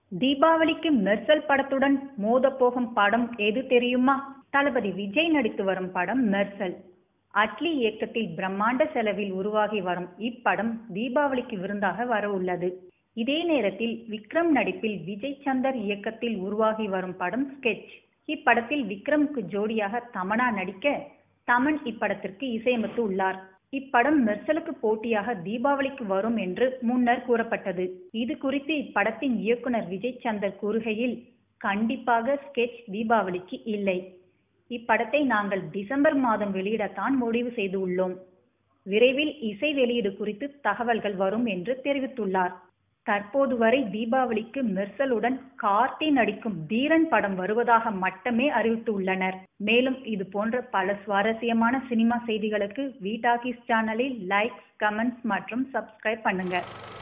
தீபாவளிக்கு மெர்சல் படத்துடன் மோதப்போகும் படம் எது தெரியுமா தளபதி விஜய் நடித்து வரும் படம் மெர்சல் அட்லி இயக்கத்தில் பிரம்மாண்ட செலவில் உருவாகி வரும் இப்படம் தீபாவளிக்கு விருந்தாக வர உள்ளது இதே நேரத்தில் விக்ரம் நடிப்பில் விஜய் சந்தர் இயக்கத்தில் உருவாகி வரும் படம் ஸ்கெட்ச் இப்படத்தில் விக்ரமுக்கு ஜோடியாக தமனா நடிக்க தமன் இப்படத்திற்கு இசையமைத்து உள்ளார் இப்படம் மெர்சலுக்கு போட்டியாக தீபாவளிக்கு வரும் என்று முன்னர் கூறப்பட்டது இது குறித்து இப்படத்தின் இயக்குனர் விஜய் சந்தர் கூறுகையில் கண்டிப்பாக ஸ்கெட்ச் தீபாவளிக்கு இல்லை இப்படத்தை நாங்கள் டிசம்பர் மாதம் வெளியிடத்தான் முடிவு செய்து உள்ளோம் விரைவில் இசை வெளியீடு குறித்து தகவல்கள் வரும் என்று தெரிவித்துள்ளார் தற்போது வரை தீபாவளிக்கு மெர்சலுடன் கார்த்தி நடிக்கும் தீரன் படம் வருவதாக மட்டுமே அறிவித்து உள்ளனர் மேலும் இது போன்ற பல சுவாரஸ்யமான சினிமா செய்திகளுக்கு வி டாக்கிஸ் சேனலில் லைக்ஸ் கமெண்ட்ஸ் மற்றும் சப்ஸ்கிரைப் பண்ணுங்க